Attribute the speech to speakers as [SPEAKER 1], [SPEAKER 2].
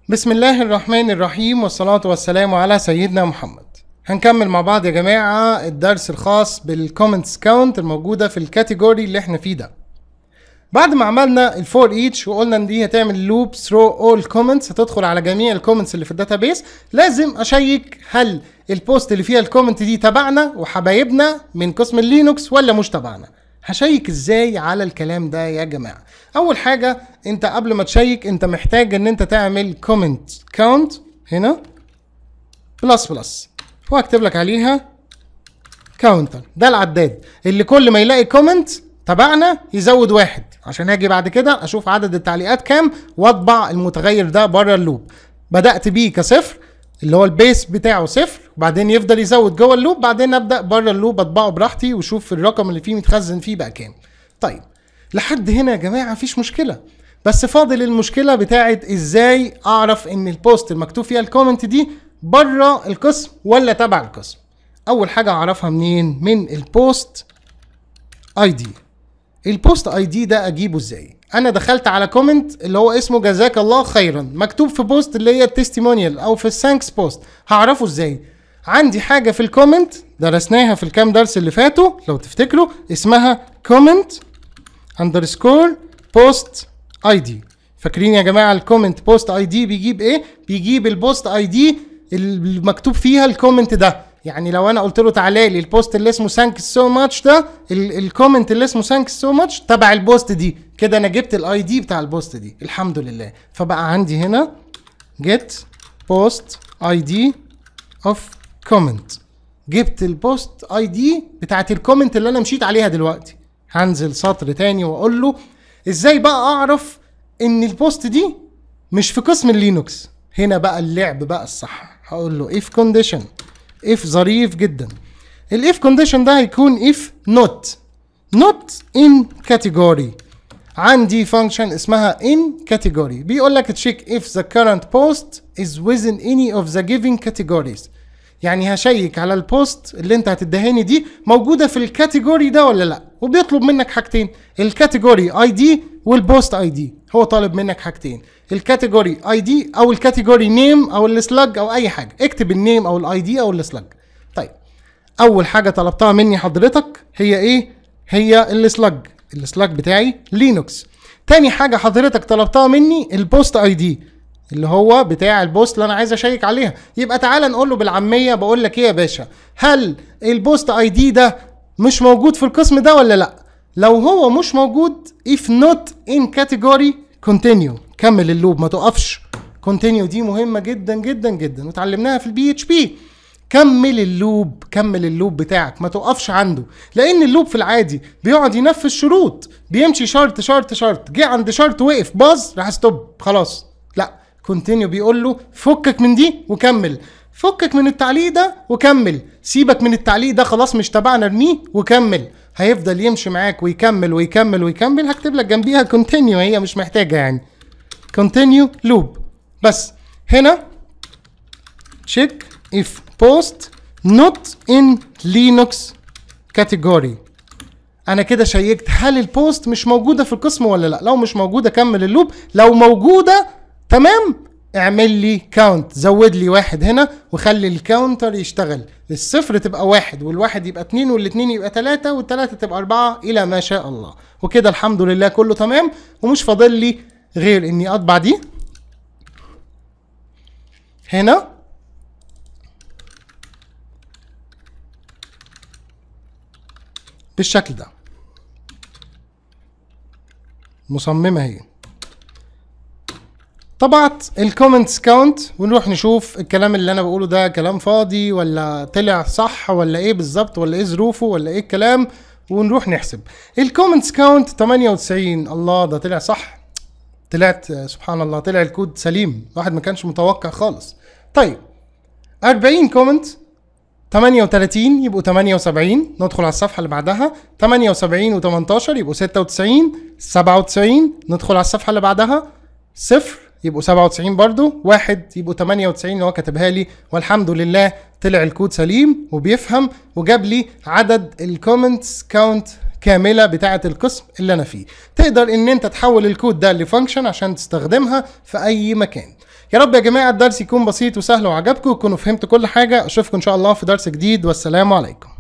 [SPEAKER 1] بسم الله الرحمن الرحيم والصلاة والسلام على سيدنا محمد هنكمل مع بعض يا جماعة الدرس الخاص بالكومنتس كاونت الموجودة في الكاتيجوري اللي احنا فيه ده بعد ما عملنا الفور ايتش وقلنا ان دي هتعمل لوب ثرو اول كومنتس هتدخل على جميع الكومنتس اللي في الداتابيس لازم اشيك هل البوست اللي فيها الكومنت دي تبعنا وحبايبنا من قسم اللينكس ولا مش تبعنا هشيك ازاي على الكلام ده يا جماعه اول حاجه انت قبل ما تشيك انت محتاج ان انت تعمل كومنت كاونت هنا بلس بلس وهكتب لك عليها كاونتر ده العداد اللي كل ما يلاقي كومنت تبعنا يزود واحد عشان هاجي بعد كده اشوف عدد التعليقات كام واطبع المتغير ده بره اللوب بدات بيه كصفر اللي هو البيس بتاعه صفر وبعدين يفضل يزود جوه اللوب بعدين ابدا بره اللوب اطبعه براحتي واشوف الرقم اللي فيه متخزن فيه بقى كام طيب لحد هنا يا جماعه مفيش مشكله بس فاضل المشكله بتاعت ازاي اعرف ان البوست المكتوب فيها الكومنت دي بره القسم ولا تبع القسم اول حاجه اعرفها منين من البوست اي دي البوست اي دي ده اجيبه ازاي انا دخلت على كومنت اللي هو اسمه جزاك الله خيرا مكتوب في بوست اللي هي التستيمونيال او في الثانكس بوست هعرفه ازاي عندي حاجه في الكومنت درسناها في الكام درس اللي فاتوا لو تفتكروا اسمها كومنت اندرسكور بوست اي دي فاكرين يا جماعه الكومنت بوست اي دي بيجيب ايه بيجيب البوست اي دي المكتوب فيها الكومنت ده يعني لو انا قلت له تعالى لي البوست اللي اسمه ثانكس سو ماتش ده الكومنت اللي اسمه ثانكس سو ماتش تبع البوست دي كده انا جبت الاي دي بتاع البوست دي الحمد لله فبقى عندي هنا get post id of comment جبت البوست اي دي بتاعت الكومنت اللي انا مشيت عليها دلوقتي هنزل سطر تاني واقول له ازاي بقى اعرف ان البوست دي مش في قسم اللينكس هنا بقى اللعب بقى الصح هقول له if condition if ظريف جدا الاف كونديشن ده هيكون if not not in category عندي فانكشن اسمها in category بيقول لك تشيك if the current post is within any of the given categories يعني هشيك على البوست اللي انت هتدهاني دي موجوده في الكاتيجوري ده ولا لا وبيطلب منك حاجتين الكاتيجوري اي دي والبوست اي دي هو طالب منك حاجتين الكاتيجوري اي دي او الكاتيجوري نيم او السلاج او اي حاجه اكتب النيم او الاي دي او السلاج طيب اول حاجه طلبتها مني حضرتك هي ايه هي السلاج السلاج بتاعي لينوكس تاني حاجه حضرتك طلبتها مني البوست اي دي اللي هو بتاع البوست اللي انا عايز اشيك عليها يبقى تعالى نقول له بالعاميه بقول لك ايه يا باشا هل البوست اي دي ده مش موجود في القسم ده ولا لا لو هو مش موجود if not in category continue كمل اللوب ما تقفش continue دي مهمه جدا جدا جدا وتعلمناها في البي اتش بي كمل اللوب كمل اللوب بتاعك ما توقفش عنده لان اللوب في العادي بيقعد ينفذ شروط بيمشي شرط شرط شرط جه عند شرط وقف باظ راح ستوب خلاص لا كونتينيو بيقول له فكك من دي وكمل فكك من التعليق ده وكمل سيبك من التعليق ده خلاص مش تبعنا ارميه وكمل هيفضل يمشي معاك ويكمل ويكمل ويكمل هكتب لك جنبيها كونتينيو هي مش محتاجه يعني كونتينيو لوب بس هنا تشيك if post not in linux category انا كده شيكت هل البوست مش موجوده في القسم ولا لا لو مش موجوده كمل اللوب لو موجوده تمام اعمل لي كاونت زود لي واحد هنا وخلي الكاونتر يشتغل الصفر تبقى واحد والواحد يبقى اتنين والاتنين يبقى تلاتة والتلاتة تبقى اربعة الى ما شاء الله وكده الحمد لله كله تمام ومش فاضل لي غير اني اطبع دي هنا بالشكل ده مصممة هي طبعت الكومنتس كاونت ونروح نشوف الكلام اللي انا بقوله ده كلام فاضي ولا طلع صح ولا ايه بالظبط ولا ايه ظروفه ولا ايه الكلام ونروح نحسب الكومنتس كاونت 98 الله ده طلع صح طلعت سبحان الله طلع الكود سليم واحد ما كانش متوقع خالص طيب 40 كومنت 38 يبقوا 78 ندخل على الصفحه اللي بعدها 78 و18 يبقوا 96 97 ندخل على الصفحه اللي بعدها صفر يبقوا 97 برضو واحد يبقوا 98 اللي هو كاتبها لي والحمد لله طلع الكود سليم وبيفهم وجاب لي عدد الكومنتس كاونت كامله بتاعه القسم اللي انا فيه تقدر ان انت تحول الكود ده لفانكشن عشان تستخدمها في اي مكان يا رب يا جماعه الدرس يكون بسيط وسهل وعجبكم وتكونوا فهمتوا كل حاجه اشوفكم ان شاء الله في درس جديد والسلام عليكم